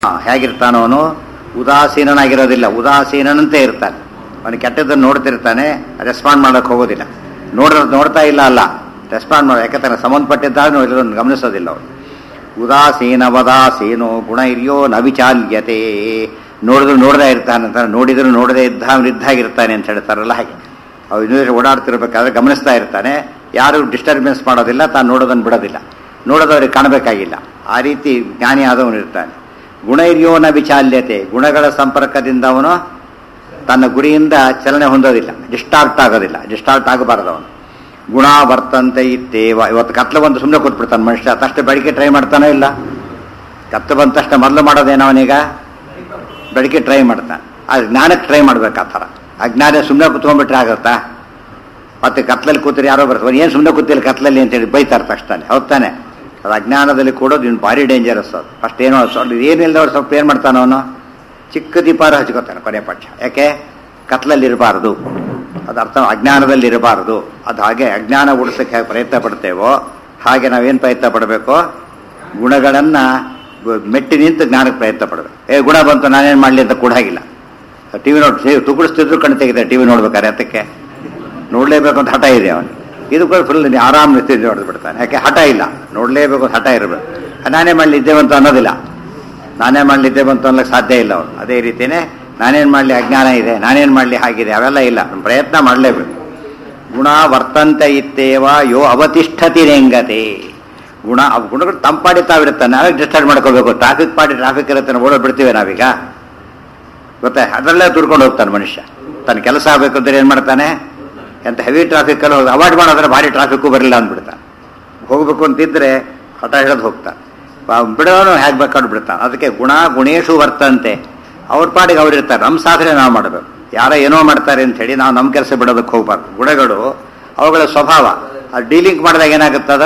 ಹಾ, ಹೇಗಿರ್ತಾನೋ ಅವನು ಉದಾಸೀನನಾಗಿರೋದಿಲ್ಲ ಉದಾಸೀನನಂತೆ ಇರ್ತಾನೆ ಅವನು ಕೆಟ್ಟದ್ದನ್ನು ನೋಡ್ತಿರ್ತಾನೆ ರೆಸ್ಪಾಂಡ್ ಮಾಡೋಕೆ ಹೋಗೋದಿಲ್ಲ ನೋಡೋದು ನೋಡ್ತಾ ಇಲ್ಲ ಅಲ್ಲ ರೆಸ್ಪಾಂಡ್ ಮಾಡೋ ಯಾಕಂದ್ರೆ ಸಂಬಂಧಪಟ್ಟಿದ್ದಾಗ ಇದನ್ನು ಗಮನಿಸೋದಿಲ್ಲ ಅವನು ಉದಾಸೀನ ವದಾಸೀನೋ ಗುಣ ಇರಿಯೋ ನ ವಿಚಾಲ್ಯತೆ ನೋಡಿದ್ರು ನೋಡದೇ ಇರ್ತಾನೆ ಅಂತ ನೋಡಿದ್ರು ನೋಡದೇ ಇದ್ದ ಇದ್ದಾಗಿರ್ತಾನೆ ಅಂತ ಹೇಳ್ತಾರಲ್ಲ ಹಾಗೆ ಅವ್ರು ಇನ್ನೂ ಓಡಾಡ್ತಿರ್ಬೇಕಾದ್ರೆ ಗಮನಿಸ್ತಾ ಇರ್ತಾನೆ ಯಾರು ಡಿಸ್ಟರ್ಬೆನ್ಸ್ ಮಾಡೋದಿಲ್ಲ ತಾನು ನೋಡೋದನ್ನು ಬಿಡೋದಿಲ್ಲ ನೋಡೋದವ್ರಿಗೆ ಕಾಣಬೇಕಾಗಿಲ್ಲ ಆ ರೀತಿ ಜ್ಞಾನಿ ಆದವನು ಇರ್ತಾನೆ ಗುಣ ಇರಿಯೋನ ವಿಚಾಲ್ಯತೆ ಗುಣಗಳ ಸಂಪರ್ಕದಿಂದ ಅವನು ತನ್ನ ಗುರಿಯಿಂದ ಚಲನೆ ಹೊಂದೋದಿಲ್ಲ ಡಿಸ್ಟಾರ್ಟ್ ಆಗೋದಿಲ್ಲ ಡಿಸ್ಟಾರ್ಟ್ ಆಗಬಾರದು ಅವನು ಗುಣ ವರ್ತಂತೆ ಇತ್ತೇವ ಇವತ್ತು ಕತ್ಲು ಬಂದು ಸುಮ್ಮನೆ ಕೂತ್ಬಿಡ್ತಾನೆ ಮನುಷ್ಯ ತಷ್ಟು ಬೆಳಿಗ್ಗೆ ಟ್ರೈ ಮಾಡ್ತಾನೋ ಇಲ್ಲ ಕತ್ತು ಬಂದ ತಕ್ಷಣ ಮೊದಲು ಮಾಡೋದೇನೋ ಅವನೀಗ ಬೆಳಿಗ್ಗೆ ಟ್ರೈ ಮಾಡ್ತಾನೆ ಆ ಜ್ಞಾನಕ್ಕೆ ಟ್ರೈ ಮಾಡ್ಬೇಕು ಆ ಥರ ಅಜ್ಞಾನ ಸುಮ್ಮನೆ ಕುತ್ಕೊಂಡ್ಬಿಟ್ರೆ ಆಗುತ್ತಾ ಮತ್ತೆ ಕತ್ಲಲ್ಲಿ ಕೂತ್ರೆ ಯಾರೋ ಬರ್ತಾರೆ ಏನು ಸುಮ್ಮನೆ ಕೂತಿಲ್ಲ ಕತ್ಲಲ್ಲಿ ಅಂತೇಳಿ ಬೈತಾರೆ ತಕ್ಷಣ ಹೌದ್ ತಾನೆ ಅದು ಅಜ್ಞಾನದಲ್ಲಿ ಕೊಡೋದು ಇನ್ನು ಭಾರಿ ಡೇಂಜರಸ್ ಅದು ಫಸ್ಟ್ ಏನೋ ಸ್ವಲ್ಪ ಏನಿಲ್ಲದವ್ರು ಸ್ವಲ್ಪ ಏನು ಮಾಡ್ತಾನೆ ಅವನು ಚಿಕ್ಕ ದೀಪಾರ ಹಚ್ಕೋತಾನೆ ಕೊನೆ ಪಕ್ಷ ಯಾಕೆ ಕತ್ಲಲ್ಲಿ ಇರಬಾರ್ದು ಅದು ಅರ್ಥ ಅಜ್ಞಾನದಲ್ಲಿ ಇರಬಾರ್ದು ಅದು ಹಾಗೆ ಅಜ್ಞಾನ ಉಳಿಸೋಕ್ಕೆ ಹೇಗೆ ಪ್ರಯತ್ನ ಪಡ್ತೇವೋ ಹಾಗೆ ನಾವೇನು ಪ್ರಯತ್ನ ಪಡಬೇಕು ಗುಣಗಳನ್ನು ಮೆಟ್ಟಿ ನಿಂತು ಜ್ಞಾನಕ್ಕೆ ಪ್ರಯತ್ನ ಪಡಬೇಕು ಏ ಗುಣ ಬಂತು ನಾನೇನು ಮಾಡಲಿ ಅಂತ ಕೂಡ ಹಾಗಿಲ್ಲ ಟಿವಿ ನೋಡಿ ತುಗುಡಿಸ್ತಿದ್ರು ಕಣ್ಣು ತೆಗಿದೆ ಟಿವಿ ನೋಡ್ಬೇಕಾರೆ ಅದಕ್ಕೆ ನೋಡಲೇಬೇಕು ಅಂತ ಹಠ ಇದೆ ಅವನು ಇದು ಕೂಡ ಫುಲ್ ಆರಾಮ್ ನಿಂತಿದ್ದು ಹೊಡೆದು ಬಿಡ್ತಾನೆ ಯಾಕೆ ಹಠ ಇಲ್ಲ ನೋಡಲೇಬೇಕು ಅಂತ ಹಠ ಇರಬೇಕು ನಾನೇ ಮಾಡಲಿದ್ದೇವೆ ಅಂತ ಅನ್ನೋದಿಲ್ಲ ನಾನೇ ಮಾಡಲಿದ್ದೇವೆ ಅಂತ ಅನ್ನೋಕ್ಕೆ ಸಾಧ್ಯ ಇಲ್ಲ ಅವನು ಅದೇ ರೀತಿಯೇ ನಾನೇನು ಮಾಡಲಿ ಅಜ್ಞಾನ ಇದೆ ನಾನೇನು ಮಾಡಲಿ ಹಾಗಿದೆ ಅವೆಲ್ಲ ಇಲ್ಲ ನಮ್ಮ ಪ್ರಯತ್ನ ಮಾಡಲೇಬೇಕು ಗುಣ ವರ್ತಂತ ಇತ್ತೇವ ಯೋ ಅವತಿಷ್ಠತಿ ರೇಂಗತೆ ಗುಣ ಅವು ಗುಣಗಳು ತಂಪಾಡಿ ತಾವಿರುತ್ತಾನೆ ನಾವೇ ಡಿಸ್ಟರ್ಬ್ ಮಾಡ್ಕೋಬೇಕು ಟ್ರಾಫಿಕ್ ಪಾಡಿ ಟ್ರಾಫಿಕ್ ಇರುತ್ತೆ ಓಡೋಡ್ ಬಿಡ್ತೀವಿ ನಾವೀಗ ಗೊತ್ತಾ ಅದರಲ್ಲೇ ತುರ್ಕೊಂಡು ಹೋಗ್ತಾನೆ ಮನುಷ್ಯ ತನ್ನ ಕೆಲಸ ಆಗಬೇಕು ಅಂದ್ರೆ ಏನು ಮಾಡ್ತಾನೆ ಎಂತ ಹೆವಿ ಟ್ರಾಫಿಕಲ್ಲಿ ಹೋಗಿ ಅವಾಯ್ಡ್ ಮಾಡೋದ್ರೆ ಭಾರಿ ಟ್ರಾಫಿಕ್ಕು ಬರಲಿಲ್ಲ ಅಂದ್ಬಿಡ್ತಾನೆ ಹೋಗ್ಬೇಕು ಅಂತಿದ್ರೆ ಹಠ ಹೇಳೋದು ಹೋಗ್ತಾನೆ ಬಾ- ಬಿಡೋನು ಹೇಗೆ ಬೇಕಾದ್ರು ಬಿಡ್ತಾನೆ ಅದಕ್ಕೆ ಗುಣ ಗುಣೇಶು ವರ್ತಂತೆ ಅವ್ರ ಪಾಡಿಗೆ ಅವ್ರು ಇರ್ತಾರೆ ನಮ್ಮ ಸಾಧನೆ ನಾವು ಮಾಡಬೇಕು ಯಾರೋ ಏನೋ ಮಾಡ್ತಾರೆ ಅಂತ ಹೇಳಿ ನಾವು ನಮ್ಮ ಕೆಲಸ ಬಿಡೋದಕ್ಕೆ ಹೋಗ್ಬಾರ್ದು ಗುಣಗಳು ಅವುಗಳ ಸ್ವಭಾವ ಅದು ಡೀಲಿಂಗ್ ಮಾಡಿದಾಗ ಏನಾಗುತ್ತದ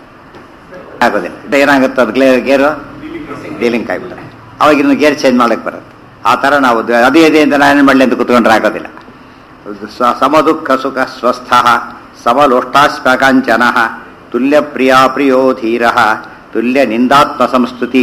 ಆಗೋದಿಲ್ಲ ಇದು ಏನಾಗುತ್ತೆ ಅದು ಗ್ಲೇ ಗೇರು ಡೀಲಿಂಗ್ ಆಗಿಬಿಟ್ರೆ ಅವಾಗ ಇನ್ನು ಗೇರ್ ಚೇಂಜ್ ಮಾಡಕ್ಕೆ ಬರುತ್ತೆ ಆ ಥರ ನಾವು ದ- ಅದೇ ಇದೆ ಅಂತ ನಾನೇನು ಮಾಡಲಿ ಅಂತ ಕೂತ್ಕೊಂಡ್ರೆ ಆಗೋದಿಲ್ಲ ಸ- ಸಮದುಃಖ ಸುಖ ಸ್ವಸ್ಥ ಸಮಲೋಷ್ಟಾಸ್ಪಕಾಂಚನ ತುಲ್ಯ ಪ್ರಿಯಾ ಪ್ರಿಯೋ ಧೀರ ತುಲ್ಯ ನಿಂದಾತ್ಮ ಸಂಸ್ತುತಿ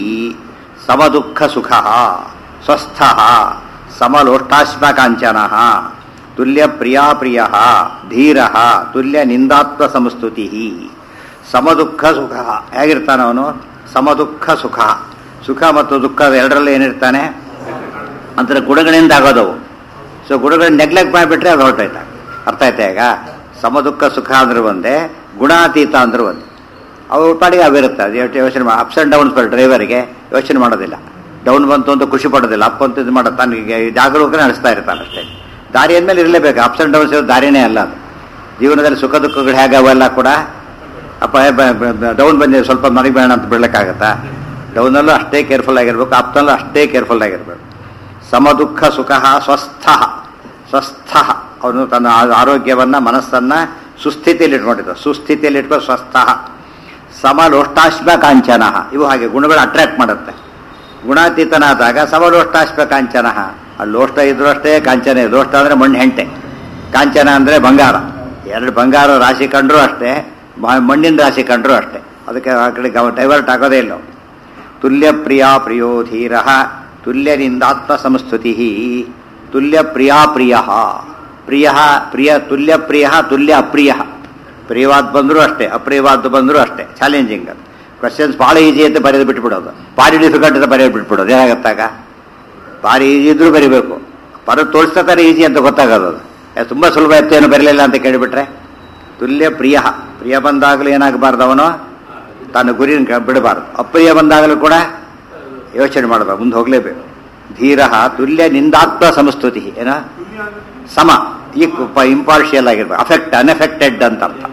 ಸಮದುಃಖ ಸುಖ ಸ್ವಸ್ಥ ಸಮಲೋಷ್ಟಾಸ್ಪಕಾಂಚನ ತುಲ್ಯ ಪ್ರಿಯಾ ಪ್ರಿಯ ಧೀರ ತುಲ್ಯ ನಿಂದಾತ್ಮ ಸಂಸ್ತುತಿ ಸಮದುಃಖ ಸುಖ ಹೇಗಿರ್ತಾನೆ ಅವನು ಸಮದುಃಖ ಸುಖ ಸುಖ ಮತ್ತು ದುಃಖ ಎರಡರಲ್ಲಿ ಏನಿರ್ತಾನೆ ಅಂದ್ರೆ ಗುಣಗಳಿಂದ ಆಗೋದವು ಸೊ ಗುಣಗಳನ್ನ ನೆಗ್ಲೆಕ್ಟ್ ಮಾಡಿಬಿಟ್ರೆ ಅದು ಹೊರಟೋಯ್ತ ಅರ್ಥ ಆಯ್ತಾ ಈಗ ಸಮದುಃಖ ಸುಖ ಅಂದ್ರೆ ಒಂದೇ ಗುಣಾತೀತ ಅಂದ್ರೆ ಒಂದೇ ಅವ್ರ ಪಾಡಿಗೆ ಅವಿರುತ್ತೆ ಅದು ಎಷ್ಟು ಯೋಚನೆ ಮಾಡಿ ಅಪ್ಸ್ ಆ್ಯಂಡ್ ಡೌನ್ಸ್ ಬರ್ ಡ್ರೈವರ್ಗೆ ಯೋಚನೆ ಮಾಡೋದಿಲ್ಲ ಡೌನ್ ಬಂತು ಅಂತ ಖುಷಿ ಪಡೋದಿಲ್ಲ ಅಪ್ ಅಂತ ಇದು ಮಾಡೋ ತನಗೆ ಜಾಗರೂಕತೆ ನಡೆಸ್ತಾ ಇರ್ತಾನೆ ಅಷ್ಟೇ ದಾರಿ ಅಂದಮೇಲೆ ಇರಲೇಬೇಕು ಅಪ್ಸ್ ಆ್ಯಂಡ್ ಡೌನ್ಸ್ ಇರೋ ದಾರಿನೇ ಅಲ್ಲ ಅದು ಜೀವನದಲ್ಲಿ ಸುಖ ದುಃಖಗಳು ಹೇಗೆ ಅವೆಲ್ಲ ಕೂಡ ಅಪ್ಪ ಡೌನ್ ಬಂದಿದೆ ಸ್ವಲ್ಪ ಮನೆಗೆ ಬೇಡ ಅಂತ ಬಿಡ್ಲಿಕ್ಕಾಗತ್ತಾ ಡೌನಲ್ಲೂ ಅಷ್ಟೇ ಕೇರ್ಫುಲ್ ಆಗಿರ್ಬೇಕು ಅಪ್ನಲ್ಲೂ ಅಷ್ಟೇ ಕೇರ್ಫುಲ್ ಆಗಿರ್ಬೇಕು ಸಮದುಃಖ ಸುಖ ಸ್ವಸ್ಥ ಸ್ವಸ್ಥ ಅವನು ತನ್ನ ಆ- ಆರೋಗ್ಯವನ್ನ ಮನಸ್ಸನ್ನ ಸುಸ್ಥಿತಿಯಲ್ಲಿ ಇಟ್ಕೊಂಡಿದ್ದ ಸುಸ್ಥಿತಿಯಲ್ಲಿ ಇಟ್ಕೊಂಡು ಸ್ವಸ್ಥ ಸಮಲೋಷ್ಟಾಶ್ಮ ಕಾಂಚನ ಇವು ಹಾಗೆ ಗುಣಗಳು ಅಟ್ರಾಕ್ಟ್ ಮಾಡುತ್ತೆ ಗುಣಾತೀತನಾದಾಗ ಸಮಲೋಷ್ಟಾಶ್ಮ ಕಾಂಚನ ಅಲ್ಲಿ ಲೋಷ್ಟ ಇದ್ರು ಅಷ್ಟೇ ಕಾಂಚನ ಇದೆ. ಲೋಷ್ಟ ಅಂದ್ರೆ ಮಣ್ಣು ಹೆಂಟೆ ಕಾಂಚನ ಅಂದ್ರೆ ಬಂಗಾರ ಎರಡು ಬಂಗಾರ ರಾಶಿ ಕಂಡ್ರು ಅಷ್ಟೇ ಮ- ಮಣ್ಣಿನ ರಾಶಿ ಕಂಡ್ರು ಅಷ್ಟೇ ಅದಕ್ಕೆ ಆ ಕಡೆ ಡೈವರ್ಟ್ ಆಗೋದೇ ಇಲ್ಲ ಅವ್ನು. ತುಲ್ಯ ಪ್ರಿಯಾ ಪ್ರಿಯೋ ಧೀರ ತುಲ್ಯನಿಂದಾತ್ಮ ಸಂಸ್ತುತಿ ತುಲ್ಯ ಪ್ರಿಯಾ ಪ್ರಿಯ ಪ್ರಿಯ ಪ್ರಿಯ ತುಲ್ಯ ಪ್ರಿಯ ತುಲ್ಯ ಅಪ್ರಿಯ ಪ್ರಿಯವಾದ ಬಂದರೂ ಅಷ್ಟೇ ಅಪ್ರಿಯವಾದ್ದು ಬಂದರೂ ಅಷ್ಟೇ ಚಾಲೆಂಜಿಂಗ್ ಅದು ಕ್ವಶನ್ಸ್ ಭಾಳ ಈಸಿ ಅಂತ ಬರೆದು ಬಿಟ್ಬಿಡೋದು ಭಾರಿ ಡಿಫಿಕಲ್ಟ್ ಅಂತ ಬರೆದು ಬಿಟ್ಬಿಡೋದು ಏನಾಗತ್ತಾಗ ಭಾರಿ ಈಸಿ ಇದ್ರೂ ಬರಿಬೇಕು ಬರೋದು ತೋರಿಸ್ತಾರೆ ಈಸಿ ಅಂತ ಗೊತ್ತಾಗೋದು ಅದು ಏ, ತುಂಬಾ ಸುಲಭ ಇತ್ತು ಏನು ಬರಲಿಲ್ಲ ಅಂತ ಕೇಳಿಬಿಟ್ರೆ ತುಲ್ಯ ಪ್ರಿಯ ಪ್ರಿಯ ಬಂದಾಗಲೂ ಏನಾಗಬಾರ್ದು ಅವನು ತನ್ನ ಗುರಿ ಬಿಡಬಾರ್ದು ಅಪ್ರಿಯ ಬಂದಾಗಲೂ ಕೂಡ ಯೋಚನೆ ಮಾಡಬಾರ್ದು ಮುಂದೆ ಹೋಗಲೇಬೇಕು ಧೀರ ತುಲ್ಯ ನಿಂದಾತ್ಮ ಸಂಸ್ತುತಿ ಏನ ಸಮ ಈ ಇಂಪಾರ್ಷಿಯಲ್ ಆಗಿರ್ಬೇಕು ಅಫೆಕ್ಟ್ ಅನ್ಎಫೆಕ್ಟೆಡ್ ಅಂತ ಅರ್ಥ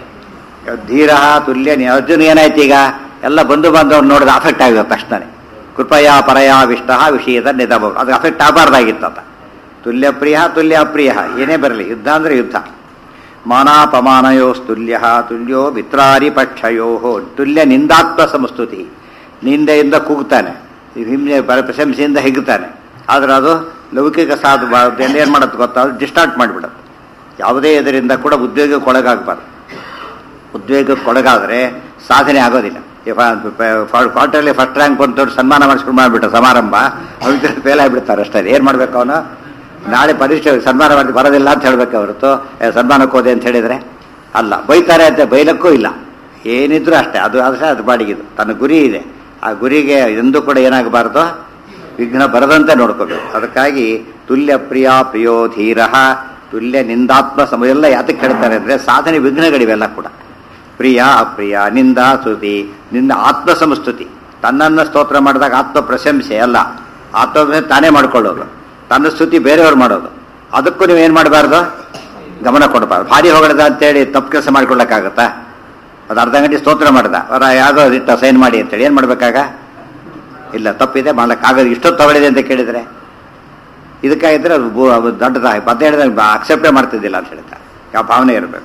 ಧೀರ ತುಲ್ಯ ನಿ- ಅರ್ಜುನ್ ಏನಾಯ್ತು ಈಗ ಎಲ್ಲ ಬಂಧು ಬಾಂಧವ್ರು ನೋಡಿದ ಅಫೆಕ್ಟ್ ಆಗಿದೆ ತಕ್ಷಣ ಕೃಪಯ ಪರಯ ವಿಷ್ಟ ವಿಷಯದ ನಿಧಮ ಅದು ಅಫೆಕ್ಟ್ ಆಗಬಾರ್ದಾಗಿತ್ತಂತ ತುಲ್ಯ ಪ್ರಿಯ ತುಲ್ಯ ಅಪ್ರಿಯ ಏನೇ ಬರಲಿ ಯುದ್ಧ ಅಂದ್ರೆ ಯುದ್ಧ ಮಾನಾಪಮಾನಯೋಸ್ತುಲ್ಯ ತುಲ್ಯೋ ಮಿತ್ರಾರಿ ಪಕ್ಷಯೋ ತುಲ್ಯ ನಿಂದಾತ್ಮ ಸಂಸ್ತುತಿ ನಿಂದೆಯಿಂದ ಕೂಗ್ತಾನೆ ಹಿಂದೆ ಪರ- ಪ್ರಶಂಸೆಯಿಂದ ಹಿಗ್ತಾನೆ ಆದ್ರೆ ಅದು ಲೌಕಿಕ ಸಾಧು ಏನು ಮಾಡೋದು ಗೊತ್ತಾ ಅದು ಡಿಸ್ಟಾರ್ಟ್ ಮಾಡಿಬಿಡೋದು ಯಾವುದೇ ಇದರಿಂದ ಕೂಡ ಉದ್ವೇಗಕ್ಕೊಳಗಾಗಬಾರ್ದು ಉದ್ವೇಗಕ್ಕೊಳಗಾದರೆ ಸಾಧನೆ ಆಗೋದಿಲ್ಲ ಕ್ವಾರ್ಟರ್ಲಿ ಫಸ್ಟ್ ರ್ಯಾಂಕ್ ಬಂತು ಸನ್ಮಾನ ಮಾಡಿಸ್ಕೊಂಡು ಮಾಡಿಬಿಟ್ಟು ಸಮಾರಂಭ ಅವ್ರಿಗೆ ಫೇಲ್ ಆಗಿಬಿಡ್ತಾರೆ ಅಷ್ಟೇ ಏನು ಮಾಡ್ಬೇಕು ಅವನು ನಾಳೆ ಪರೀಕ್ಷೆ ಸನ್ಮಾನ ಮಾಡಿ ಬರೋದಿಲ್ಲ ಅಂತ ಹೇಳ್ಬೇಕು ಹೊರತು ಏ, ಸನ್ಮಾನಕ್ಕೆ ಹೋದೆ ಅಂತ ಹೇಳಿದ್ರೆ ಅಲ್ಲ ಬೈತಾರೆ ಅಂತ ಬೈಲಕ್ಕೂ ಇಲ್ಲ ಏನಿದ್ರು ಅಷ್ಟೇ ಅದು ಅಷ್ಟೇ ಅದು ಬಾಡಿಗಿದು ತನ್ನ ಗುರಿ ಇದೆ ಆ ಗುರಿಗೆ ಎಂದೂ ಕೂಡ ಏನಾಗಬಾರ್ದು ವಿಘ್ನ ಬರದಂತೆ ನೋಡ್ಕೋಬೇಕು ಅದಕ್ಕಾಗಿ ತುಲ್ಯ ಪ್ರಿಯ ಪ್ರಿಯೋ ಧೀರ ತುಲ್ಯ ನಿಂದಾತ್ಮ ಸಮ ಎಲ್ಲ ಯಾತಕ್ಕೆ ಹೇಳ್ತಾರೆ ಅಂದ್ರೆ ಸಾಧನೆ ವಿಘ್ನಗಳಿವೆಲ್ಲ ಕೂಡ ಪ್ರಿಯ ಅಪ್ರಿಯ ನಿಂದ ಸ್ತುತಿ ನಿಂದ ಆತ್ಮ ಸಂಸ್ತುತಿ ತನ್ನನ್ನು ಸ್ತೋತ್ರ ಮಾಡಿದಾಗ ಆತ್ಮ ಪ್ರಶಂಸೆ ಅಲ್ಲ ಆತ್ಮ ಪ್ರಶಂಸೆ ತಾನೇ ಮಾಡ್ಕೊಳ್ಳೋದು ತನ್ನ ಸ್ತುತಿ ಬೇರೆಯವ್ರು ಮಾಡೋದು ಅದಕ್ಕೂ ನೀವು ಏನು ಮಾಡಬಾರ್ದು ಗಮನ ಕೊಡಬಾರ್ದು ಭಾರಿ ಹೊಗಳದ ಅಂತೇಳಿ ತಪ್ಪು ಕೆಲಸ ಮಾಡ್ಕೊಳ್ಳೋಕ್ಕಾಗತ್ತಾ ಅದು ಅರ್ಧ ಗಂಟೆ ಸ್ತೋತ್ರ ಮಾಡ್ದ ಅವರ ಯಾವುದೋ ಇಟ್ಟ ಸೈನ್ ಮಾಡಿ ಅಂತೇಳಿ ಏನು ಮಾಡ್ಬೇಕಾಗ ಇಲ್ಲ ತಪ್ಪಿದೆ ಮಾಡ್ಲಿಕ್ಕಾಗದು ಇಷ್ಟೊತ್ತು ತಗೊಳ್ಳಿದೆ ಅಂತ ಕೇಳಿದರೆ ಇದಕ್ಕಾಗಿದ್ರೆ ಅದು ಬು- ಅದು ದೊಡ್ಡದಾಗಿ ಮತ್ತೆ ಹೇಳಿದ್ರೆ ಅಕ್ಸೆಪ್ಟೇ ಮಾಡ್ತಿದ್ದಿಲ್ಲ ಅಂತ ಹೇಳ್ತಾರೆ ಯಾವ ಭಾವನೆ ಇರಬೇಕು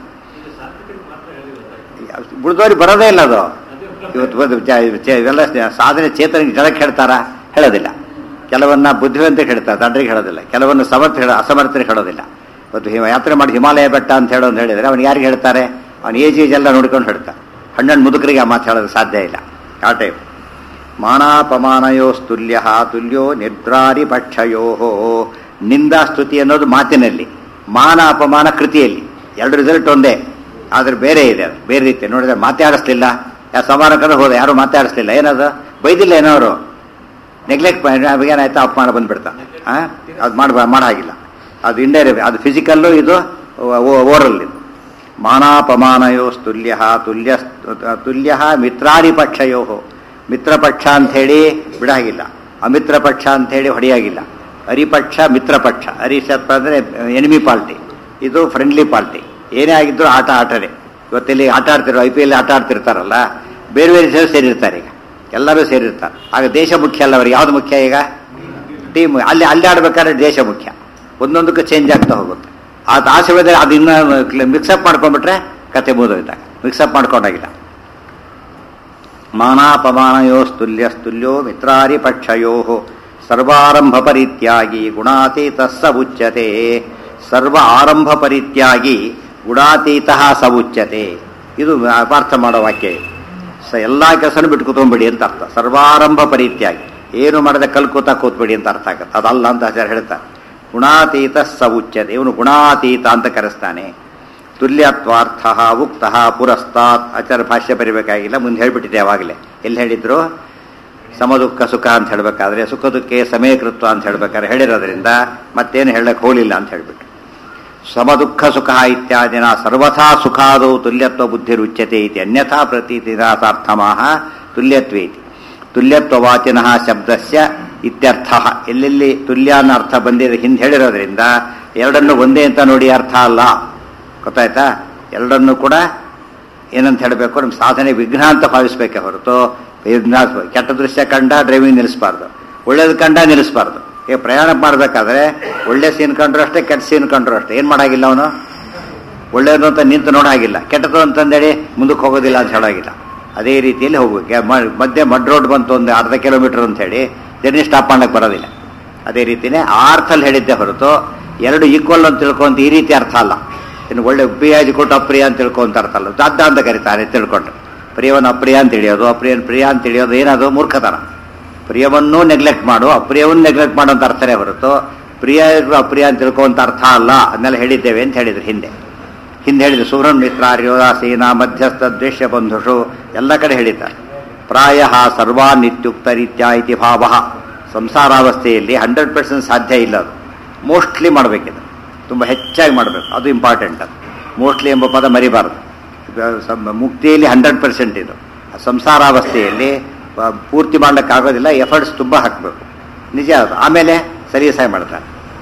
ಉಳಿದವ್ರಿಗೆ ಬರೋದೇ ಇಲ್ಲ ಅದು ಇವತ್ತು ಬಂದು ಜ- ಚೆ- ಇವೆಲ್ಲ ಸಾಧನೆ ಚೇತನಿಗೆ ಜನಕ್ಕೆ ಹೇಳ್ತಾರ ಹೇಳೋದಿಲ್ಲ ಕೆಲವನ್ನ ಬುದ್ಧಿವಂತರಿಗೆ ಹೇಳ್ತಾರೆ ದಡ್ರಿಗೆ ಹೇಳೋದಿಲ್ಲ ಕೆಲವನ್ನ ಸಮರ್ಥ ಹೇಳ ಅಸಮರ್ಥರಿಗೆ ಹೇಳೋದಿಲ್ಲ ಇವತ್ತು ಹಿಮ ಯಾತ್ರೆ ಮಾಡಿ ಹಿಮಾಲಯ ಬೆಟ್ಟ ಅಂತ ಹೇಳೋ ಅಂತ ಹೇಳಿದ್ರೆ ಅವ್ನು ಯಾರಿಗೆ ಹೇಳ್ತಾರೆ ಅವ್ನು ಏಜ್ ಏಜ್ ಎಲ್ಲ ನೋಡ್ಕೊಂಡು ಹೇಳ್ತಾರೆ ಹಣ್ಣಣ್ಣು ಮುದುಕರಿಗೆ ಆ ಮಾತು ಹೇಳೋದು ಸಾಧ್ಯ ಇಲ್ಲ ಆ ಟೈಪ್ ಮಾನಾಪಮಾನಯೋಸ್ತುಲ್ಯ ತುಲ್ಯೋ ನಿರ್ದ್ರಾರಿ ಪಕ್ಷಯೋ ನಿಂದಾ ಸ್ತುತಿ ಅನ್ನೋದು ಮಾತಿನಲ್ಲಿ ಮಾನ ಅಪಮಾನ ಕೃತಿಯಲ್ಲಿ ಎರಡು ರಿಸಲ್ಟ್ ಒಂದೇ ಆದ್ರೆ ಬೇರೆ ಇದೆ ಅದು ಬೇರೆ ರೀತಿ ನೋಡಿದ್ರೆ ಮಾತಾಡಿಸ್ಲಿಲ್ಲ ಯಾವ ಸಮಾರಂಭಕ್ಕೆ ಹೋದ ಯಾರು ಮಾತಾಡಿಸ್ಲಿಲ್ಲ ಏನದು ಬೈದಿಲ್ಲ ಏನೋ ಅವರು ನೆಗ್ಲೆಕ್ಟ್ ಏನಾಯ್ತಾ ಅಪಮಾನ ಬಂದ್ಬಿಡ್ತಾನೆ ಆ ಅದು ಮಾಡ ಮಾಡಾಗಿಲ್ಲ ಅದು ಇಂಡೈರೆಕ್ಟ್ ಅದು ಫಿಸಿಕಲ್ಲು ಇದು ಓರಲ್ ಇದು ಮಾನಾಪಮಾನಯೋಸ್ತುಲ್ಯ ತುಲ್ಯ ತುಲ್ಯ ಮಿತ್ರಾರಿ ಪಕ್ಷಯೋ ಮಿತ್ರಪಕ್ಷ ಅಂಥೇಳಿ ಬಿಡಾಗಿಲ್ಲ ಅಮಿತ್ರ ಪಕ್ಷ ಅಂಥೇಳಿ ಹೊಡೆಯಾಗಿಲ್ಲ ಅರಿಪಕ್ಷ ಮಿತ್ರಪಕ್ಷ ಅರಿಶತ್ವ ಅಂದರೆ ಎನಿಮಿ ಪಾರ್ಟಿ ಇದು ಫ್ರೆಂಡ್ಲಿ ಪಾರ್ಟಿ ಏನೇ ಆಗಿದ್ರು ಆಟ ಆಟನೇ ಇವತ್ತಿಲ್ಲಿ ಆಟ ಆಡ್ತಿರೋ ಐ ಪಿ ಎಲ್ ಆಟ ಆಡ್ತಿರ್ತಾರಲ್ಲ ಬೇರೆ ಬೇರೆ ಜನ ಸೇರಿರ್ತಾರೆ ಈಗ ಎಲ್ಲರೂ ಸೇರಿರ್ತಾರೆ ಆಗ ದೇಶ ಮುಖ್ಯ ಅಲ್ಲ ಅವ್ರಿಗೆ ಯಾವ್ದು ಮುಖ್ಯ ಈಗ ಟೀಮ್ ಅಲ್ಲಿ ಅಲ್ಲಿ ಆಡ್ಬೇಕಾದ್ರೆ ದೇಶ ಮುಖ್ಯ ಒಂದೊಂದಕ್ಕೂ ಚೇಂಜ್ ಆಗ್ತಾ ಹೋಗುತ್ತೆ ಅದು ಆಸೆ ಹೋದ್ರೆ ಅದು ಇನ್ನೂ ಮಿಕ್ಸಪ್ ಮಾಡ್ಕೊಂಡ್ಬಿಟ್ರೆ ಕತೆ ಮುಗಿದೋಯ್ತಾಗ ಮಿಕ್ಸಪ್ ಮಾಡ್ಕೊಂಡಾಗಿಲ್ಲ ಮಾನಾಪಮಾನಯೋಸ್ತುಲ್ಯಸ್ತುಲ್ಯೋ ಮಿತ್ರಾರಿ ಪಕ್ಷಯೋ ಸರ್ವಾರಂಭ ಪರಿತ್ಯಾಗಿ ಗುಣಾತೀತ ಸ ಉಚ್ಯತೆ ಸರ್ವ ಆರಂಭ ಪರಿತ್ಯಾಗಿ ಗುಣಾತೀತ ಸ ಉಚ್ಯತೆ ಇದು ಅಪಾರ್ಥ ಮಾಡೋ ವಾಕ್ಯ ಇದು ಸ ಎಲ್ಲ ಕೆಲಸನೂ ಬಿಟ್ಟು ಕೂತ್ಕೊಂಡ್ಬಿಡಿ ಅಂತ ಅರ್ಥ ಸರ್ವಾರಂಭ ಪರಿತ್ಯಾಗಿ ಏನು ಮಾಡದೆ ಕಲ್ಕೂತ ಕೂತ್ಬಿಡಿ ಅಂತ ಅರ್ಥ ಆಗತ್ತೆ ಅದಲ್ಲ ಅಂತ ಆಚಾರ್ಯ ಹೇಳ್ತಾರೆ ಗುಣಾತೀತ ಸ ಉಚ್ಯತೆ ಇವನು ಗುಣಾತೀತ ಅಂತ ಕರೆಸ್ತಾನೆ ತುಲ್ಯತ್ವಾರ್ಥ ಉಕ್ತ ಪುರಸ್ತಾತ್ ಆಚಾರ ಭಾಷ್ಯ ಬರಿಬೇಕಾಗಿಲ್ಲ ಮುಂದೆ ಹೇಳ್ಬಿಟ್ಟಿದೆ ಯಾವಾಗಲೇ ಎಲ್ಲಿ ಹೇಳಿದ್ರು ಸಮದುಃಖ ಸುಖ ಅಂತ ಹೇಳ್ಬೇಕಾದ್ರೆ ಸುಖ ದುಃಖೆ ಸಮಯಕೃತ್ವ ಅಂತ ಹೇಳ್ಬೇಕಾದ್ರೆ ಹೇಳಿರೋದ್ರಿಂದ ಮತ್ತೇನು ಹೇಳಕ್ ಹೋಲಿಲ್ಲ ಅಂತ ಹೇಳ್ಬಿಟ್ಟು ಸಮದುಃಖ ಸುಖ ಇತ್ಯಾದಿನ ಸರ್ವಥಾ ಸುಖಾದೌ ತುಲ್ಯತ್ವ ಬುದ್ಧಿರುಚ್ಯತೆ ಇತಿ ಅನ್ಯಥಾ ಪ್ರತೀತಿರಾಸಾರ್ಥಮಾಹ ತುಲ್ಯತ್ವೇ ಇತಿ ತುಲ್ಯತ್ವವಾಚಿನಃ ಶಬ್ದಸ್ಯ ಇತ್ಯರ್ಥ ಎಲ್ಲೆಲ್ಲಿ ತುಲ್ಯ ಅನ್ನೋ ಅರ್ಥ ಬಂದಿದೆ ಹಿಂದೆ ಹೇಳಿರೋದ್ರಿಂದ ಎರಡನ್ನು ಒಂದೇ ಅಂತ ನೋಡಿ ಅರ್ಥ ಅಲ್ಲ ಗೊತ್ತಾಯ್ತಾ ಎರಡನ್ನು ಕೂಡ ಏನಂತ ಹೇಳಬೇಕು ನಮ್ಮ ಸಾಧನೆ ವಿಘ್ನ ಅಂತ ಭಾವಿಸ್ಬೇಕೆ ಹೊರತು ವಿಘ್ನ ಕೆಟ್ಟ ದೃಶ್ಯ ಕಂಡ ಡ್ರೈವಿಂಗ್ ನಿಲ್ಲಿಸಬಾರ್ದು ಒಳ್ಳೇದು ಕಂಡ ನಿಲ್ಲಿಸಬಾರ್ದು ಈಗ ಪ್ರಯಾಣ ಮಾಡಬೇಕಾದ್ರೆ ಒಳ್ಳೆ ಸೀನ್ ಕಂಡ್ರು ಅಷ್ಟೇ ಕೆಟ್ಟ ಸೀನ್ ಕಂಡ್ರು ಅಷ್ಟೇ ಏನು ಮಾಡಾಗಿಲ್ಲ ಅವನು ಒಳ್ಳೇದು ಅಂತ ನಿಂತು ನೋಡಾಗಿಲ್ಲ ಕೆಟ್ಟದು ಅಂತಂದೇಳಿ ಮುಂದಕ್ಕೆ ಹೋಗೋದಿಲ್ಲ ಅಂತ ಹೇಳಾಗಿಲ್ಲ ಅದೇ ರೀತಿಯಲ್ಲಿ ಹೋಗ್ಬೇಕು ಯಾ- ಮ- ಮಧ್ಯೆ ಮಡ್ ರೋಡ್ ಬಂತು ಒಂದು ಅರ್ಧ ಕಿಲೋಮೀಟರ್ ಅಂತ ಹೇಳಿ ಜರ್ನಿ ಸ್ಟಾಪ್ ಮಾಡಕ್ಕೆ ಬರೋದಿಲ್ಲ ಅದೇ ರೀತಿನೇ ಆ ಅರ್ಥಲ್ಲಿ ಹೇಳಿದ್ದೆ ಹೊರತು ಎರಡು ಈಕ್ವಲ್ ಅಂತ ತಿಳ್ಕೊಂತ ಈ ರೀತಿ ಅರ್ಥ ಅಲ್ಲ ಇನ್ನು ಒಳ್ಳೆ ಪ್ರಿಯಾಜಿ ಕೊಟ್ಟು ಅಪ್ರಿಯ ಅಂತ ತಿಳ್ಕೊಂತ ಅರ್ಥ ಅಲ್ಲ ದಡ್ಡ ಅಂತ ಕರೀತಾರೆ ತಿಳ್ಕೊಂಡ್ರೆ ಪ್ರಿಯವನ್ನು ಅಪ್ರಿಯ ಅಂತ ತಿಳಿಯೋದು ಅಪ್ರಿಯನ್ ಪ್ರಿಯ ಅಂತ ತಿಳಿಯೋದು ಏನದು ಮೂರ್ಖತನ ಪ್ರಿಯವನ್ನೂ ನೆಗ್ಲೆಕ್ಟ್ ಮಾಡು ಅಪ್ರಿಯವನ್ನು ನೆಗ್ಲೆಕ್ಟ್ ಮಾಡೋ ಅಂತ ಅರ್ಥನೇ ಹೊರತು ಪ್ರಿಯ ಅಪ್ರಿಯ ಅಂತ ತಿಳ್ಕೊಂತ ಅರ್ಥ ಅಲ್ಲ ಅದನ್ನೆಲ್ಲ ಹೇಳಿದ್ದೇವೆ ಅಂತ ಹೇಳಿದ್ರು ಹಿಂದೆ ಹಿಂದೆ ಹೇಳಿದ್ರು ಸುಬ್ರಹ್ಮ ಮಿತ್ರ ಯೋದಾಸೀನ ಮಧ್ಯಸ್ಥ ದ್ವೇಷ್ಯ ಬಂಧುಷು ಎಲ್ಲ ಕಡೆ ಹೇಳಿದ್ದಾರೆ ಪ್ರಾಯ ಸರ್ವಾನಿತ್ಯುಕ್ತ ರೀತ್ಯ ಇತಿ ಭಾವ ಸಂಸಾರಾವಸ್ಥೆಯಲ್ಲಿ ಹಂಡ್ರೆಡ್ ಪರ್ಸೆಂಟ್ ಸಾಧ್ಯ ಇಲ್ಲ ಅದು ಮೋಸ್ಟ್ಲಿ ಮಾಡಬೇಕಿದೆ ತುಂಬ ಹೆಚ್ಚಾಗಿ ಮಾಡಬೇಕು ಅದು ಇಂಪಾರ್ಟೆಂಟ್ ಅದು ಮೋಸ್ಟ್ಲಿ ಎಂಬ ಪದ ಮರಿಬಾರದು ಇದು ಸಂ- ಮುಕ್ತಿಯಲ್ಲಿ ಹಂಡ್ರೆಡ್ ಪರ್ಸೆಂಟ್ ಇದು ಸಂಸಾರಾವಸ್ಥೆಯಲ್ಲಿ ಆ, ಪೂರ್ತಿ ಮಾಡ್ಲಿಕ್ಕಾಗೋದಿಲ್ಲ ಎಫರ್ಟ್ಸ್ ತುಂಬ ಹಾಕಬೇಕು ನಿಜ ಅದು ಆಮೇಲೆ ಸರಿಯಾಗಿ ಮಾಡ್ತಾರೆ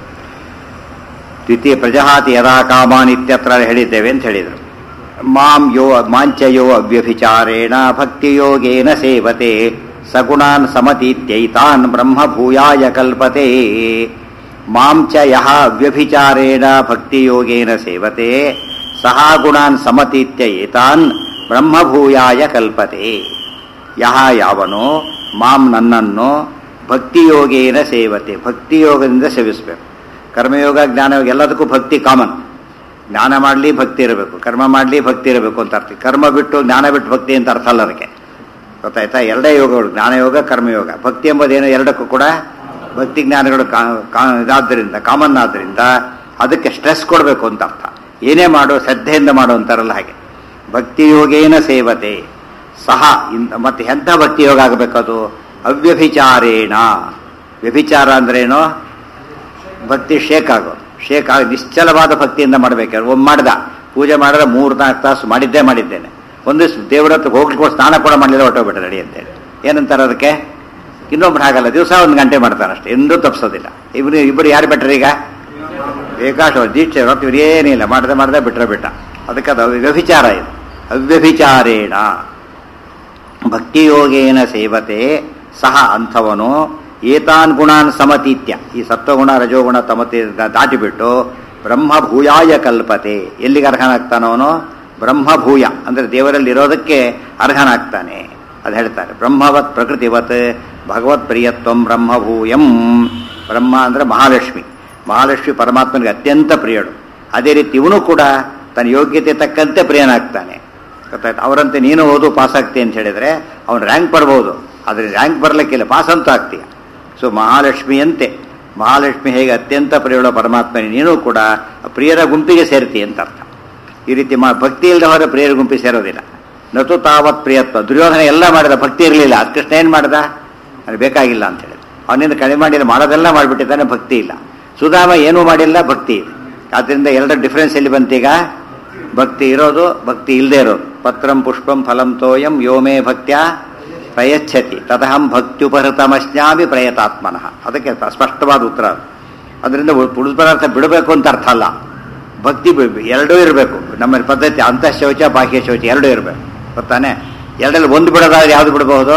ದ್ವಿತೀಯ ಪ್ರಜಹಾತಿ ಯದಾ ಕಾಮಾನ್ ಇತ್ಯತ್ರ ಹೇಳಿದ್ದೇವೆ ಅಂತ ಹೇಳಿದರು ಮಾಂ ಯೋ ಮಾಂಚಯೋ ಅವ್ಯಭಿಚಾರೇಣ ಭಕ್ತಿಯೋಗೇನ ಸೇವತೆ ಸಗುಣಾನ್ ಸಮತೀತ್ಯೈತಾನ್ ಬ್ರಹ್ಮಭೂಯಾಯ ಕಲ್ಪತೆ ಮಾಂ ಚ ಯಹ ಅವ್ಯಭಿಚಾರೇಣ ಭಕ್ತಿಯೋಗೇನ ಸೇವತೆ ಸಹ ಗುಣಾನ್ ಸಮತೀತ್ಯ ಏತಾನ್ ಬ್ರಹ್ಮಭೂಯಾಯ ಕಲ್ಪತೆ ಯಹ ಯಾವನು ಮಾಂ ನನ್ನನ್ನು ಭಕ್ತಿಯೋಗೇನ ಸೇವತೆ ಭಕ್ತಿಯೋಗದಿಂದ ಸೇವಿಸಬೇಕು ಕರ್ಮಯೋಗ ಜ್ಞಾನಯೋಗ ಎಲ್ಲದಕ್ಕೂ ಭಕ್ತಿ ಕಾಮನ್ ಜ್ಞಾನ ಮಾಡಲಿ ಭಕ್ತಿ ಇರಬೇಕು ಕರ್ಮ ಮಾಡಲಿ ಭಕ್ತಿ ಇರಬೇಕು ಅಂತ ಅರ್ಥ ಕರ್ಮ ಬಿಟ್ಟು ಜ್ಞಾನ ಬಿಟ್ಟು ಭಕ್ತಿ ಅಂತ ಅರ್ಥ ಅಲ್ಲ ಅದಕ್ಕೆ ಗೊತ್ತಾಯ್ತಾ ಎರಡೇ ಯೋಗಗಳು ಜ್ಞಾನಯೋಗ ಕರ್ಮಯೋಗ ಭಕ್ತಿ ಎಂಬುದೇನು ಎರಡಕ್ಕೂ ಕೂಡ ಭಕ್ತಿ ಜ್ಞಾನಗಳು ಕಾ- ಕಾ- ಇದಾದ್ದರಿಂದ ಕಾಮನ್ ಆದ್ದರಿಂದ ಅದಕ್ಕೆ ಸ್ಟ್ರೆಸ್ ಕೊಡಬೇಕು ಅಂತ ಅರ್ಥ ಏನೇ ಮಾಡು ಶ್ರದ್ಧೆಯಿಂದ ಮಾಡು ಅಂತಾರಲ್ಲ ಹಾಗೆ ಭಕ್ತಿ ಯೋಗೇನ ಸೇವತೆ ಸಹ ಇಂತ ಮತ್ತೆ ಎಂಥ ಭಕ್ತಿ ಯೋಗ ಆಗಬೇಕದು ಅವ್ಯಭಿಚಾರೇಣ ವ್ಯಭಿಚಾರ ಅಂದ್ರೇನು ಭಕ್ತಿ ಶೇಕ್ ಆಗೋದು ಶೇಕ್ ಆಗಿ ನಿಶ್ಚಲವಾದ ಭಕ್ತಿಯಿಂದ ಮಾಡಬೇಕಾದ್ರೆ ಒಮ್ಮೆ ಮಾಡ್ದ ಪೂಜೆ ಮಾಡಿದ್ರೆ ಮೂರು ನಾಲ್ಕು ತಾಸು ಮಾಡಿದ್ದೇ ಮಾಡಿದ್ದೇನೆ ಒಂದು ದಿವ್ಸ ದೇವ್ರ ಹತ್ರ ಹೋಗ್ಲಿಕ್ಕೆ ಸ್ನಾನ ಕೂಡ ಮಾಡಲಿಲ್ಲ ಹೊಟ್ಟೋಗ್ಬಿಟ್ರೆ ರೆಡಿ ಅಂತೇಳಿ ಏನಂತಾರೆ ಅದಕ್ಕೆ ಇನ್ನೊಬ್ರು ಹಾಗಲ್ಲ ದಿವಸ ಒಂದು ಗಂಟೆ ಮಾಡ್ತಾರೆ ಅಷ್ಟೇ ಎಂದೂ ತಪ್ಪಿಸೋದಿಲ್ಲ ಇಬ್ರು ಇಬ್ಬರು ಯಾರು ಬೆಟ್ರ್ ಈಗ ಬೇಕಾಶ ದೀಕ್ಷೆ ಹೊರತು ಇವ್ರು ಏನಿಲ್ಲ ಮಾಡದೆ ಮಾಡದೆ ಬಿಟ್ರೆ ಬಿಟ್ಟ ಅದಕ್ಕೆ ಅದು ವ್ಯಭಿಚಾರ ಇದು ಅವ್ಯಭಿಚಾರೇಣ ಭಕ್ತಿಯೋಗೇನ ಸೇವತೆ ಸಹ ಅಂಥವನು ಏತಾನ್ ಗುಣಾನ್ ಸಮತೀತ್ಯ ಈ ಸತ್ವಗುಣ ರಜೋಗುಣ ತಮತಿ ದಾಟಿಬಿಟ್ಟು ಬ್ರಹ್ಮಭೂಯಾಯ ಕಲ್ಪತೆ ಎಲ್ಲಿಗೆ ಅರ್ಹನಾಗ್ತಾನವನು ಬ್ರಹ್ಮಭೂಯ ಅಂದ್ರೆ ದೇವರಲ್ಲಿ ಇರೋದಕ್ಕೆ ಅರ್ಹನಾಗ್ತಾನೆ ಅದು ಹೇಳ್ತಾರೆ ಬ್ರಹ್ಮವತ್ ಪ್ರಕೃತಿವತ್ ಭಗವತ್ ಪ್ರಿಯತ್ವಂ ಬ್ರಹ್ಮಭೂಯಂ ಬ್ರಹ್ಮ ಅಂದ್ರೆ ಮಹಾಲಕ್ಷ್ಮಿ ಮಹಾಲಕ್ಷ್ಮಿ ಪರಮಾತ್ಮನಿಗೆ ಅತ್ಯಂತ ಪ್ರಿಯಳು ಅದೇ ರೀತಿ ಇವನು ಕೂಡ ತನ್ನ ಯೋಗ್ಯತೆ ತಕ್ಕಂತೆ ಪ್ರಿಯನಾಗ್ತಾನೆ ಗೊತ್ತಾಯ್ತು ಅವರಂತೆ ನೀನು ಓದು ಪಾಸ್ ಆಗ್ತಿ ಅಂತ ಹೇಳಿದ್ರೆ ಅವನು ರ್ಯಾಂಕ್ ಬರ್ಬೋದು ಆದರೆ ರ್ಯಾಂಕ್ ಬರಲಿಕ್ಕಿಲ್ಲ ಪಾಸ್ ಅಂತೂ ಆಗ್ತೀಯ ಸೊ ಮಹಾಲಕ್ಷ್ಮಿಯಂತೆ ಮಹಾಲಕ್ಷ್ಮಿ ಹೇಗೆ ಅತ್ಯಂತ ಪ್ರಿಯಳ ಪರಮಾತ್ಮನಿ ನೀನು ಕೂಡ ಪ್ರಿಯರ ಗುಂಪಿಗೆ ಸೇರ್ತಿ ಅಂತ ಅರ್ಥ ಈ ರೀತಿ ಮಾ ಭಕ್ತಿ ಇಲ್ಲದೆ ಹೋದರೆ ಪ್ರಿಯರ ಗುಂಪಿಗೆ ಸೇರೋದಿಲ್ಲ ನತು ತಾವತ್ ಪ್ರಿಯತ್ವ ದುರ್ಯೋಧನ ಎಲ್ಲ ಮಾಡಿದ ಭಕ್ತಿ ಇರಲಿಲ್ಲ ಕೃಷ್ಣ ಏನು ಮಾಡ್ದ ಅದು ಬೇಕಾಗಿಲ್ಲ ಅಂತ ಹೇಳಿದ ಅವನಿಂದ ಕಡಿಮೆ ಮಾಡಿಲ್ಲ ಮಾಡೋದೆಲ್ಲ ಮಾಡಿಬಿಟ್ಟಿದ್ದಾನೆ ಭಕ್ತಿ ಇಲ್ಲ ಸುಧಾಮ ಏನೂ ಮಾಡಿಲ್ಲ ಭಕ್ತಿ ಇದೆ ಆದ್ದರಿಂದ ಎರಡರ ಡಿಫ್ರೆನ್ಸ್ ಎಲ್ಲಿ ಬಂತೀಗ ಭಕ್ತಿ ಇರೋದು ಭಕ್ತಿ ಇಲ್ಲದೆ ಇರೋದು ಪತ್ರಂ ಪುಷ್ಪಂ ಫಲಂ ತೋಯಂ ಯೋಮೇ ಭಕ್ತ್ಯ ಪ್ರಯಚ್ಛತಿ ತದಹಂ ಭಕ್ತ್ಯುಪಹೃತಮಶ್ನಾಮಿ ಪ್ರಯತಾತ್ಮನಃ ಅದಕ್ಕೆ ತ- ಸ್ಪಷ್ಟವಾದ ಉತ್ತರ ಅದು ಅದರಿಂದ ಉಳಿದ ಪದಾರ್ಥ ಬಿಡಬೇಕು ಅಂತ ಅರ್ಥ ಅಲ್ಲ ಭಕ್ತಿ ಬಿ- ಎರಡೂ ಇರಬೇಕು ನಮ್ಮ ಪದ್ಧತಿ ಅಂತಃ ಶೌಚ ಬಾಹ್ಯ ಶೌಚ ಎರಡೂ ಇರಬೇಕು ಗೊತ್ತಾನೆ ಎರಡರಲ್ಲಿ ಒಂದು ಬಿಡೋದಾದ್ರೆ ಯಾವುದು ಬಿಡಬಹುದು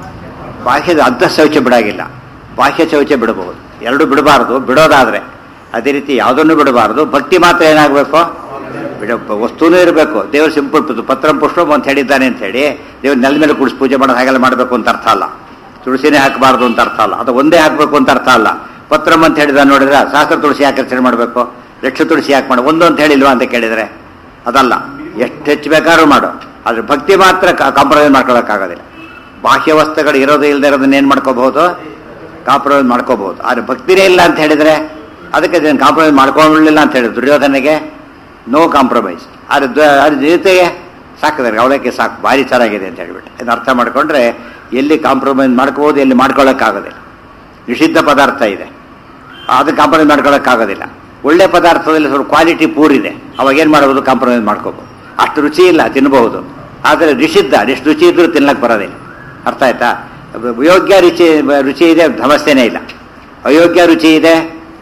ಬಾಹ್ಯದ ಅಂತಃ ಶೌಚ ಬಿಡಾಗಿಲ್ಲ ಬಾಹ್ಯ ಶೌಚ ಬಿಡಬಹುದು ಎರಡು ಬಿಡಬಾರದು ಬಿಡೋದಾದ್ರೆ ಅದೇ ರೀತಿ ಯಾವುದನ್ನು ಬಿಡಬಾರದು ಭಕ್ತಿ ಮಾತ್ರ ಏನಾಗಬೇಕು ಬಿಡ ವಸ್ತುನೂ ಇರಬೇಕು ದೇವರು ಸಿಂಪಲ್ ಪತ್ರಂ ಪುಷ್ಪಂ ಅಂತ ಹೇಳಿದ್ದಾನೆ ಅಂತ ಹೇಳಿ ದೇವ್ರ ನೆಲ ಮೇಲೆ ಕುಡಿಸಿ ಪೂಜೆ ಮಾಡೋದು ಹಾಗೆಲ್ಲ ಮಾಡಬೇಕು ಅಂತ ಅರ್ಥ ಅಲ್ಲ ತುಳಸಿನೇ ಹಾಕಬಾರ್ದು ಅಂತ ಅರ್ಥ ಅಲ್ಲ ಅದು ಒಂದೇ ಹಾಕಬೇಕು ಅಂತ ಅರ್ಥ ಅಲ್ಲ ಪತ್ರಂ ಅಂತ ಹೇಳಿದ ನೋಡಿದ್ರೆ ಶಾಸ್ತ್ರ ತುಳಸಿ ಯಾಕೆ ರಚನೆ ಮಾಡಬೇಕು ಲಕ್ಷ ತುಳಸಿ ಯಾಕೆ ಮಾಡು ಒಂದು ಅಂತ ಹೇಳಿಲ್ವಾ ಅಂತ ಕೇಳಿದ್ರೆ ಅದಲ್ಲ ಎಷ್ಟು ಹೆಚ್ಚು ಬೇಕಾದ್ರೂ ಮಾಡು ಆದ್ರೆ ಭಕ್ತಿ ಮಾತ್ರ ಕಾಂಪ್ರಮೈಸ್ ಮಾಡ್ಕೊಳ್ಳೋಕ್ಕಾಗೋದಿಲ್ಲ ಬಾಹ್ಯ ವಸ್ತುಗಳು ಇರೋದು ಇಲ್ಲದೆ ಇರೋದನ್ನ ಏನು ಮಾಡ್ಕೋಬಹುದು ಕಾಂಪ್ರಮೈಸ್ ಮಾಡ್ಕೋಬಹುದು ಆದ್ರೆ ಭಕ್ತಿನೇ ಇಲ್ಲ ಅಂತ ಹೇಳಿದ್ರೆ ಅದಕ್ಕೆ ಅದನ್ನು ಕಾಂಪ್ರಮೈಸ್ ಮಾಡ್ಕೊಳ್ಳಿಲ್ಲ ಅಂತ ಹೇಳಿದ್ರು ದುರ್ಯೋಧನೆಗೆ ನೋ ಕಾಂಪ್ರಮೈಸ್ ಆದ್ರೆ ದ- ಅದ್ರ ಜೊತೆಗೆ ಸಾಕಿದ್ದಾರೆ ಅವಳಕ್ಕೆ ಸಾಕು ಭಾರಿ ಚೆನ್ನಾಗಿದೆ ಅಂತ ಹೇಳ್ಬಿಟ್ಟು ಇದನ್ನ ಅರ್ಥ ಮಾಡ್ಕೊಂಡ್ರೆ ಎಲ್ಲಿ ಕಾಂಪ್ರಮೈಸ್ ಮಾಡ್ಕೋಬೋದು ಎಲ್ಲಿ ಮಾಡ್ಕೊಳ್ಳೋಕ್ಕಾಗೋದಿಲ್ಲ ನಿಷಿದ್ಧ ಪದಾರ್ಥ ಇದೆ ಅದು ಕಾಂಪ್ರಮೈಸ್ ಮಾಡ್ಕೊಳ್ಳೋಕ್ಕಾಗೋದಿಲ್ಲ ಒಳ್ಳೆ ಪದಾರ್ಥದಲ್ಲಿ ಸ್ವಲ್ಪ ಕ್ವಾಲಿಟಿ ಪೂರ್ ಇದೆ ಅವಾಗ ಏನು ಮಾಡ್ಬೋದು ಕಾಂಪ್ರಮೈಸ್ ಮಾಡ್ಕೋಬೋದು ಅಷ್ಟು ರುಚಿ ಇಲ್ಲ ತಿನ್ನಬಹುದು ಆದರೆ ನಿಷಿದ್ಧ ಎಷ್ಟು ರುಚಿ ಇದ್ರೂ ತಿನ್ನಕ್ಕೆ ಬರೋದಿಲ್ಲ ಅರ್ಥ ಆಯ್ತಾ ಯೋಗ್ಯ ರುಚಿ ರುಚಿ ಇದೆ ಸಮಸ್ಯೆನೇ ಇಲ್ಲ ಅಯೋಗ್ಯ ರುಚಿ ಇದೆ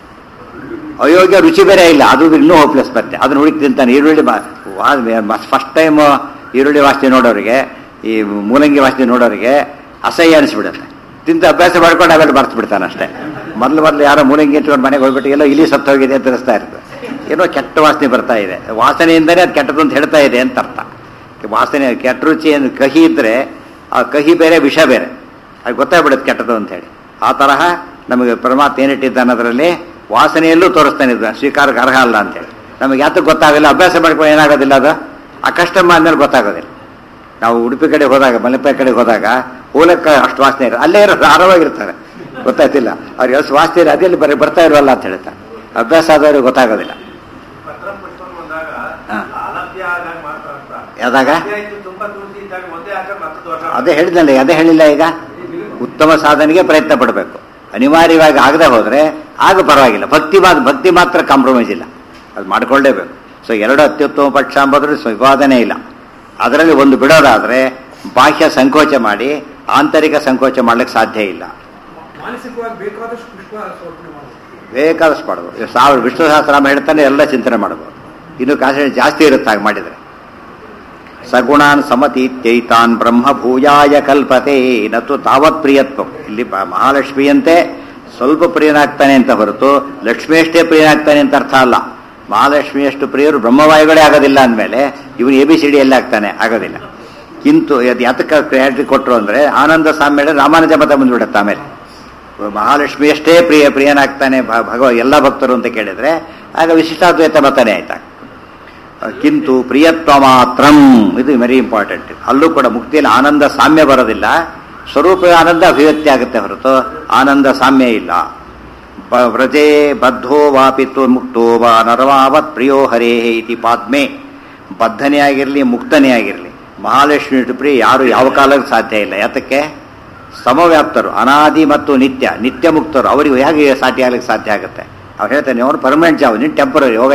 ಅಯೋಗ್ಯ ರುಚಿ ಬೇರೆ ಇಲ್ಲ ಅದು ಇನ್ನೂ ಹೋಪ್ಲೆಸ್ ಬರುತ್ತೆ ಅದನ್ನ ಹುಡುಕಿ ತಿಂತಾನೆ ಈರುಳ್ಳಿ ಫಸ್ಟ್ ಟೈಮ್ ಈರುಳ್ಳಿ ವಾಸನೆ ನೋಡೋರಿಗೆ ಈ ಮೂಲಂಗಿ ವಾಸನೆ ನೋಡೋರಿಗೆ ಅಸಹ್ಯ ಅನಿಸ್ಬಿಡುತ್ತೆ ತಿಂತ ಅಭ್ಯಾಸ ಮಾಡ್ಕೊಂಡು ಆಮೇಲೆ ಮರ್ತು ಬಿಡ್ತಾನೆ ಅಷ್ಟೇ ಮೊದಲು ಮೊದಲು ಯಾರೋ ಮೂಲಂಗಿ ಇಟ್ಕೊಂಡು ಮನೆಗೆ ಹೋಗ್ಬಿಟ್ಟು ಎಲ್ಲೋ ಇಲಿ ಸತ್ತು ಹೋಗಿದೆ ಅಂತ ಅನಿಸ್ತಾ ಇರ್ತದೆ ಏನೋ ಕೆಟ್ಟ ವಾಸನೆ ಬರ್ತಾ ಇದೆ ವಾಸನೆಯಿಂದಲೇ ಅದು ಕೆಟ್ಟದ್ದು ಅಂತ ಹೇಳ್ತಾ ಇದೆ ಅಂತ ಅರ್ಥ ವಾಸನೆ ಕೆಟ್ಟ ರುಚಿ ಏನು ಕಹಿ ಇದ್ರೆ ಆ ಕಹಿ ಬೇರೆ ವಿಷ ಬೇರೆ ಅದು ಗೊತ್ತಾಗ್ಬಿಡುತ್ತೆ ಕೆಟ್ಟದ್ದು ಅಂತ ಹೇಳಿ ಆ ತರಹ ನಮಗೆ ಪರಮಾತ್ಮ ಏನಿಟ್ಟಿದ್ದಾನೆ ಅದರಲ್ಲಿ ವಾಸನೆಯಲ್ಲೂ ತೋರಿಸ್ತಾನೆ ಇದು ಸ್ವೀಕಾರಕ್ಕೆ ಅರ್ಹ ಅಲ್ಲ ಅಂತೇಳಿ ನಮಗೆ ಯಾತಕ್ಕೆ ಗೊತ್ತಾಗಲ್ಲ ಅಭ್ಯಾಸ ಮಾಡ್ಕೊಂಡು ಏನಾಗೋದಿಲ್ಲ ಅದು ಆ ಕಷ್ಟಮ ಆದ್ಮೇಲೆ ಗೊತ್ತಾಗೋದಿಲ್ಲ ನಾವು ಉಡುಪಿ ಕಡೆ ಹೋದಾಗ ಮಲೆಪೆ ಕಡೆ ಹೋದಾಗ ಹೋಲಕ್ಕೆ ಅಷ್ಟು ವಾಸನೆ ಇರೋ ಅಲ್ಲೇ ಇರೋದು ಆರಾಮಾಗಿರ್ತಾರೆ ಗೊತ್ತಾಯ್ತಿಲ್ಲ ಅವ್ರಿಗೆ ಎಷ್ಟು ವಾಸನೆ ಇದೆ ಅದೆಲ್ಲಿ ಬರೀ ಬರ್ತಾ ಇರೋಲ್ಲ ಅಂತ ಹೇಳ್ತಾರೆ ಅಭ್ಯಾಸ ಆದವ್ರಿಗೆ ಗೊತ್ತಾಗೋದಿಲ್ಲ ಪತ್ರ ಪುಷ್ಪಂ ಬಂದಾಗ ಹಾ. ಅಲಭ್ಯ ಆದಾಗ ಮಾತ್ರ ಅಂತ ಯಾವ್ದಾಗ ಅದೇ ಆಯ್ತು, ತುಂಬಾ ತುಳಸಿ ಇದ್ದಾಗ ಒಂದೇ ಹಾಕ ಮತ್ತೆ ದೋಷ ಅದೇ ಹೇಳಿದ್ನಲ್ಲ ಅದೇ ಹೇಳಿಲ್ಲ ಈಗ ಉತ್ತಮ ಸಾಧನೆಗೆ ಪ್ರಯತ್ನ ಪಡಬೇಕು ಅನಿವಾರ್ಯವಾಗಿ ಆಗದೆ ಹೋದ್ರೆ ಆಗ ಪರವಾಗಿಲ್ಲ ಭಕ್ತಿ ಮಾತ್ರ ಭಕ್ತಿ ಮಾತ್ರ ಕಾಂಪ್ರಮೈಸ್ ಇಲ್ಲ ಅದು ಮಾಡ್ಕೊಳ್ಳೇಬೇಕು ಸೊ ಎರಡು ಅತ್ಯುತ್ತಮ ಪಕ್ಷ ಅಂಬೋದ್ರೆ ವಿವಾದನೆ ಇಲ್ಲ ಅದರಲ್ಲಿ ಒಂದು ಬಿಡೋದಾದ್ರೆ ಬಾಹ್ಯ ಸಂಕೋಚ ಮಾಡಿ ಆಂತರಿಕ ಸಂಕೋಚ ಮಾಡ್ಲಿಕ್ಕೆ ಸಾಧ್ಯ ಇಲ್ಲ ಮಾನಸಿಕವಾಗಿ ಬೇಕಾದಷ್ಟು ಪುಷ್ಪ ಸಮರ್ಪಣೆ ಮಾಡಬೇಕು ಬೇಕಾದಷ್ಟು ಮಾಡ್ಬೋದು ಸಾವಿರ ವಿಷ್ಣು ಸಹಸ್ರನಾಮ ಹೇಳ್ತಾನೆ ಎಲ್ಲ ಚಿಂತನೆ ಮಾಡ್ಬೋದು ಇನ್ನು ಕಾನ್ಸಂಟ್ರೇಟ್ ಜಾಸ್ತಿ ಇರುತ್ತೆ ಹಾಗೆ ಮಾಡಿದರೆ ಸಗುಣಾನ್ ಸಮತೀತ್ಯೈತಾನ್ ಬ್ರಹ್ಮಭೂಯಾಯ ಕಲ್ಪತೆ ನತ್ತು ತಾವತ್ ಪ್ರಿಯತ್ವ ಇಲ್ಲಿ ಬ- ಮಹಾಲಕ್ಷ್ಮಿಯಂತೆ ಸ್ವಲ್ಪ ಪ್ರಿಯನಾಗ್ತಾನೆ ಅಂತ ಹೊರತು ಲಕ್ಷ್ಮಿಯಷ್ಟೇ ಪ್ರಿಯನಾಗ್ತಾನೆ ಅಂತ ಅರ್ಥ ಅಲ್ಲ ಮಹಾಲಕ್ಷ್ಮಿಯಷ್ಟು ಪ್ರಿಯರು ಬ್ರಹ್ಮವಾಯುಗಳೇ ಆಗೋದಿಲ್ಲ ಅಂದಮೇಲೆ ಇವನು ಎ ಬಿ ಸಿ ಡಿ ಎಲ್ಲ ಆಗ್ತಾನೆ ಆಗೋದಿಲ್ಲ ಕಿಂತು ಅದು ಯಾತಕ್ಕೆ ಕ್ರಿಯಾರಿಟಿ ಕೊಟ್ಟರು ಅಂದ್ರೆ ಆನಂದ ಸಾಮ್ಯ ರಾಮಾನುಜ ಮತ ಬಂದ್ಬಿಡುತ್ತೆ ಆಮೇಲೆ ಮಹಾಲಕ್ಷ್ಮಿಯಷ್ಟೇ ಪ್ರಿಯ ಪ್ರಿಯನಾಗ್ತಾನೆ ಭ- ಭಗವ ಎಲ್ಲ ಭಕ್ತರು ಅಂತ ಕೇಳಿದ್ರೆ ಆಗ ವಿಶಿಷ್ಟಾದ್ವೈತ ಮತನೇ ಆಯ್ತಾ ಕಿಂತು ಪ್ರಿಯತ್ವ ಮಾತ್ರಂ ಇದು ವೆರಿ ಇಂಪಾರ್ಟೆಂಟ್ ಅಲ್ಲೂ ಕೂಡ ಮುಕ್ತಿಯಲ್ಲಿ ಆನಂದ ಸಾಮ್ಯ ಬರೋದಿಲ್ಲ ಸ್ವರೂಪ ಆನಂದ ಅಭಿವ್ಯಕ್ತಿ ಆಗುತ್ತೆ ಹೊರತು ಆನಂದ ಸಾಮ್ಯ ಇಲ್ಲ ಬ- ವ್ರಜೇ ಬದ್ಧೋ ವಾಪಿತ್ವ ಮುಕ್ತೋ ವಾ ನರವಾವತ್ ಪ್ರಿಯೋ ಹರೇ ಇತಿ ಪಾದ್ಮೆ ಬದ್ಧನೇ ಆಗಿರಲಿ ಮುಕ್ತನೇ ಆಗಿರಲಿ ಮಹಾಲಕ್ಷ್ಮಿ ಪ್ರಿಯ ಯಾರು ಯಾವ ಕಾಲಕ್ಕೆ ಸಾಧ್ಯ ಇಲ್ಲ ಯಾತಕ್ಕೆ ಸಮವ್ಯಾಪ್ತರು ಅನಾದಿ ಮತ್ತು ನಿತ್ಯ ನಿತ್ಯ ಮುಕ್ತರು ಅವರಿಗೆ ಹೇಗೆ ಸಾಟಿ ಆಗ್ಲಿಕ್ಕೆ ಸಾಧ್ಯ ಆಗುತ್ತೆ ಅವ್ರು ಹೇಳ್ತಾನೆ ಅವನು ಪರ್ಮನೆಂಟ್ ಜಾಬ್ ನೀನು ಟೆಂಪರರಿ ಯೋಗ